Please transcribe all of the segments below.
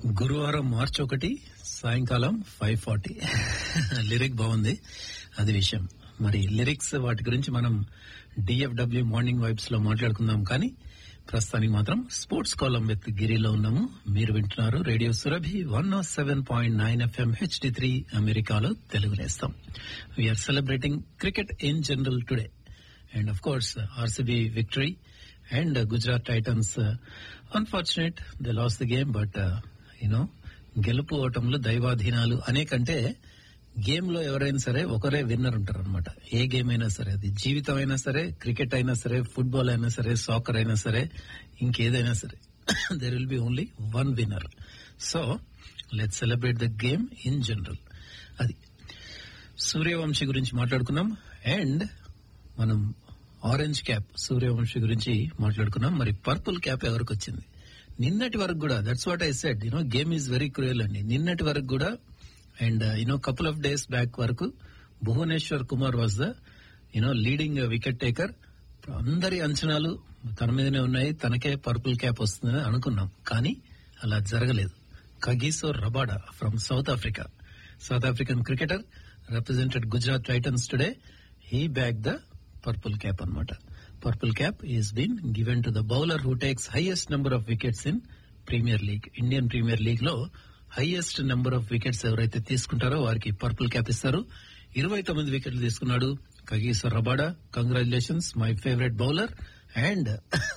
గురువారం మార్చి ఒకటి సాయంకాలం ఫైవ్ ఫార్టీ లిరిక్ బాగుంది అది విషయం మరి లిరిక్స్ వాటి గురించి మనం డిఎఫ్డబ్ల్యూ మార్నింగ్ వైబ్స్ లో మాట్లాడుకుందాం కానీ ప్రస్తుతానికి మాత్రం స్పోర్ట్స్ కాలం విత్ గిరిలో ఉన్నాము మీరు వింటున్నారు radio Surabhi one nought seven point nine FM HD three అమెరికాలో తెలుగు నేస్తాం we're celebrating cricket in general today and of course RCB victory and Gujarat Titans unfortunate they lost the game but you know గెలుపు ఓటములు దైవాధీనాలు అనేకంటే game లో ఎవరైనా సరే ఒకరే విన్నర్ ఉంటారు అనమాట ఏ గేమ్ అయినా సరే అది జీవితం అయినా సరే క్రికెట్ అయినా సరే ఫుట్బాల్ అయినా సరే సాకర్ అయినా సరే ఇంకేదైనా సరే there will be only one winner so let celebrate the game in general అది సూర్యవంశి గురించి మాట్లాడుకున్నాం అండ్ మనం ఆరెంజ్ క్యాప్ సూర్యవంశి గురించి మాట్లాడుకున్నాం మరి పర్పుల్ క్యాప్ ఎవరికి వచ్చింది నిన్నటి వరకు కూడా that's what I said you know game is very cruel అండి నిన్నటి వరకు కూడా and you know couple of days back వరకు Bhuvneshwar Kumar was the you know leading wicket taker అందరి అంచనాలు తన మీదనే ఉన్నాయి తనకే పర్పుల్ క్యాప్ వస్తుందని అనుకున్నాం కానీ అలా జరగలేదు Kagiso Rabada from South Africa South African cricketer represented Gujarat Titans today he bagged the purple cap అనమాట purple cap is been given to the bowler who takes highest number of wickets in Premier League Indian Premier League లో highest number of wickets ఎవరైతే తీసుకుంటారో వారికి purple cap ఇస్తారు ఇరవై తొమ్మిది వికెట్లు తీసుకున్నాడు Kagiso Rabada congratulations my favourite bowler and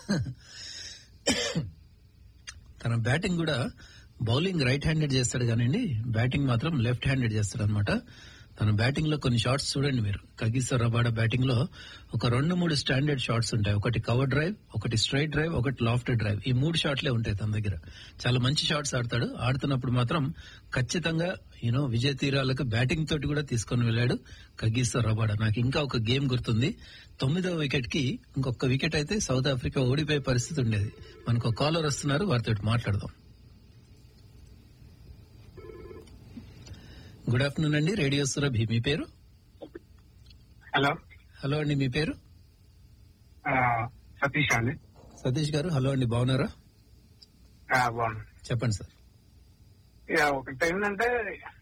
తన బ్యాటింగ్ కూడా బౌలింగ్ రైట్ హ్యాండెడ్ చేస్తాడు కానివ్వండి బ్యాటింగ్ మాత్రం లెఫ్ట్ హ్యాండెడ్ చేస్తాడు అనమాట తన బ్యాటింగ్ లో కొన్ని షాట్స్ చూడండి మీరు కగీశ్వర్ రబాడా బ్యాటింగ్ లో ఒక రెండు మూడు స్టాండర్డ్ షాట్స్ ఉంటాయి ఒకటి కవర్ డ్రైవ్ ఒకటి స్ట్రైట్ డ్రైవ్ ఒకటి లాఫ్ట్ డ్రైవ్ ఈ మూడు షాట్లే ఉంటాయి తన దగ్గర చాలా మంచి షాట్స్ ఆడతాడు ఆడుతున్నప్పుడు మాత్రం ఖచ్చితంగా యూనో విజయ తీరాలకు బ్యాటింగ్ తోటి కూడా తీసుకొని వెళ్ళాడు కగీశ్వర్ రబాడా నాకు ఇంకా ఒక గేమ్ గుర్తుంది తొమ్మిదవ వికెట్ కి ఇంకొక వికెట్ అయితే సౌత్ ఆఫ్రికా ఓడిపోయే పరిస్థితి ఉండేది మనకు కాలర్ వస్తున్నారు వారితో మాట్లాడదాం గుడ్ ఆఫ్టర్నూన్ అండి రేడియో సురభి మీ పేరు హలో హలో అండి మీ పేరు ఆ, సతీష్ అండి సతీష్ గారు హలో అండి బాగున్నారా ఆ, బాగున్నాను చెప్పండి సార్ ఇక ఒకటి ఏంటంటే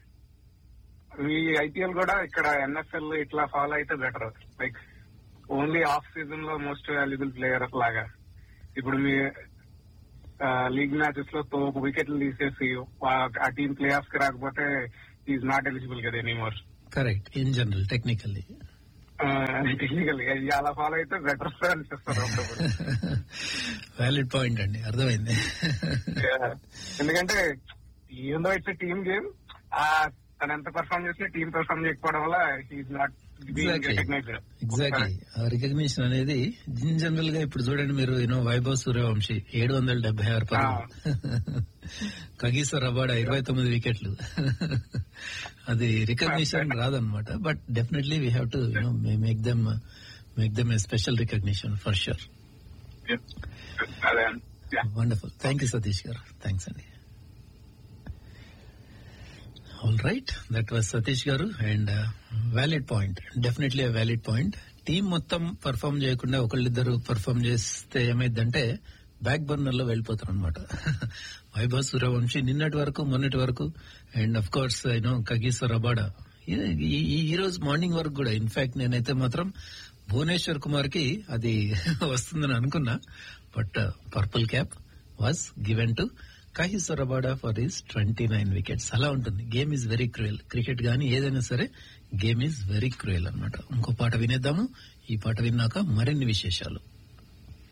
ఈ ఐపీఎల్ కూడా ఇక్కడ ఎన్ఎఫ్ఎల్ ఇట్లా ఫాలో అయితే better like only off season లో మోస్ట్ వాల్యుబుల్ ప్లేయర్ లాగా ఇప్పుడు మీ లీగ్ మ్యాచెస్ లో తో వికెట్లు తీసేసి ఆ- ఆ టీం ప్లే ఆఫ్ కి రాకపోతే ఈజ్ నాట్ ఎలిజిబుల్ కదా anymore correct in general technically technical అలా ఫాలో అయితే బెటర్ అనిపిస్తారు అప్పుడప్పుడు వ్యాలిడ్ పాయింట్ అండి అర్థమైంది Yeah. ఎందుకంటే ఏందో ఇట్స్ టీమ్ గేమ్ ఆ తను ఎంత పర్ఫార్మ్ చేసినా టీం పర్ఫార్మ్ చేయకపోవడం వల్ల he's not Exactly. Recognised exactly ఆ రికగ్నిషన్ అనేది ఇన్ జనరల్ గా ఇప్పుడు చూడండి మీరు యూనో వైభవ్ సూర్యవంశి ఏడు వందల డెబ్బై ఆరు పరుగులు కగీశ్వర్ రబాడా ఇరవై తొమ్మిది వికెట్లు అది రికగ్నిషన్ రాదనమాట but definitely we have to you know make them make them a special recognition for sure అదే Yeah. Wonderful thank you Satish garu thanks అండి all right that was Satish garu and valid point definitely valid point team మొత్తం perform చేయకుండా ఒకళ్ళిద్దరు perform చేస్తే ఏమైందంటే back burner లో వెళ్ళిపోతారు అనమాట వైభవ్ సూర్యవంశీ నిన్నటి వరకు మొన్నటి వరకు and of course you know Kagiso Rabada ఈ- ఈ- ఈ- ఈ రోజు మార్నింగ్ వరకు కూడా ఇన్ఫాక్ట్ నేనైతే మాత్రం భువనేశ్వర్ కుమార్ కి అది వస్తుందని అనుకున్నా but purple cap was given to Kagiso Rabada for his twenty nine wickets అలా ఉంటుంది game is very cruel cricket గానీ ఏదైనా సరే గేమ్ ఈజ్ వెరీ క్రూయల్ అన్నమాట ఇంకో పాట వినేద్దాము ఈ పాట విన్నాక మరిన్ని విశేషాలు